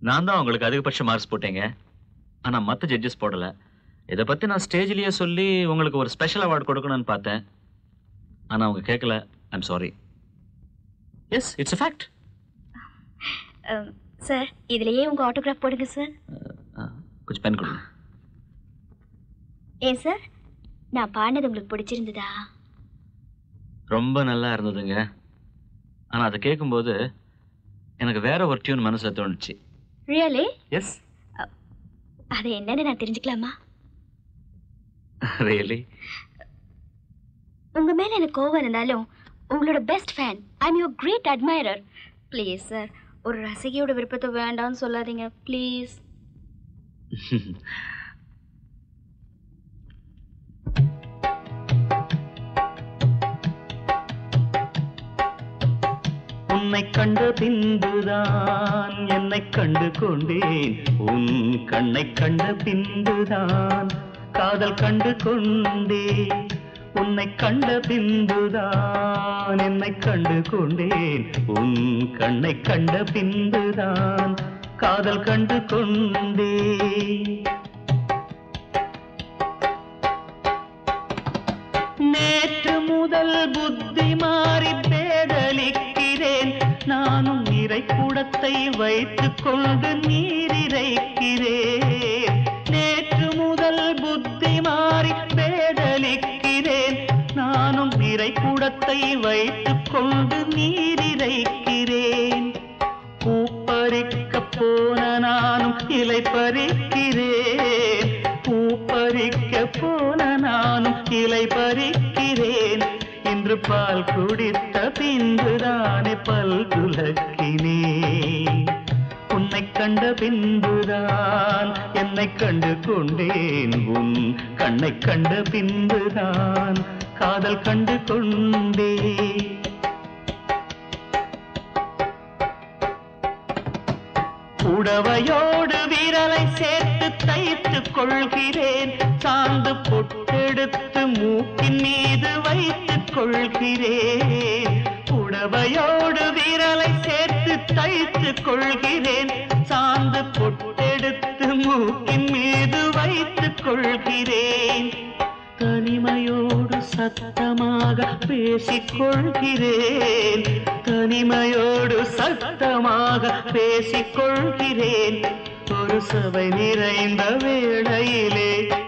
நான் தான் உங்களுக்கு அதிகபட்ச மார்க்ஸ் போட்டேங்க ஆனா மத்த ஜட்ஜஸ் போடல இதை பத்தி நான் ஸ்டேஜ்லயே சொல்லி உங்களுக்கு ஒரு ஸ்பெஷல் அவார்டு கொடுக்கணும்னு பார்த்தேன் ஆனா அவங்க கேட்கல I'm sorry yes it's fact sir இதுலயே உங்க ஆட்டோகிராஃப் போடுங்க சார் கொஞ்சம் பென் கொடுங்க ஏன் சார் நான் பாடினது உங்களுக்கு பிடிச்சிருந்ததா ரொம்ப நல்லா இருந்ததுங்க ஆனா அதை கேட்கும்போது எனக்கு வேற ஒரு டியூன் மனசுல தோணுச்சு ரியலி எஸ் அது என்னன்னு நான் தெரிஞ்சுக்கலாமா ரியலி உங்க மேல எனக்கு கோவம் இருந்தாலும் உங்களோட best fan I am your great admirer please sir ஒரு ரசிகையோட விருப்பத்தை வேண்டாம்னு சொல்லாதீங்க ப்ளீஸ் உன்னை கண்ட பின்புதான் என்னை கண்டு கொண்டேன் உன் கண்ணை கண்ட பின்புதான் காதல் கண்டு கொண்டேன் உன்னை கண்ட பின்புதான் என்னை கண்டு கொண்டேன் உன் கண்ணை கண்ட பின்புதான் காதல் கண்டு கொண்டேன் நேற்று முதல் புத்தி மாறி பேதலிக்கிறேன் நானும் இறை குடத்தை வைத்துக் கொண்டு நீரிரைக்கிறேன் நேற்று முதல் புத்தி மாறி பேதலிக்கிறேன் நானும் இறை குடத்தை வைத்துக் கொண்டு நீரிரைக்கிறேன் பூப்பறிக்க போன நானும் இலை பறிக்கிறேன் பூப்பறிக்க போன நானும் இலை பறிக்கிறேன் இன்று பால் குடித்த பின்புதானே பல் துலக்கினேன் உன்னை கண்ட பின்புதான் என்னை கண்டு கொண்டேன் உன் கண்ணை கண்ட பின்புதான் காதல் கண்டு கொண்டேன் உடவையோடு விரலை சேர்த்து தைத்துக் கொள்கிறேன் சாந்து பொட்டெடுத்து மூக்கின் மீது வைத்துக் கொள்கிறேன் உடவையோடு விரலை சேர்த்து தைத்துக் கொள்கிறேன் சாந்து பொட்டெடுத்து மூக்கின் மீது வைத்துக் கொள்கிறேன் தனிமையோடு சத்தமாக பேசிக் கொள்கிறேன் தனிமையோடு சத்தமாக பேசிக் கொள்கிறேன் ஒரு சபை நிறைந்த வேளையிலே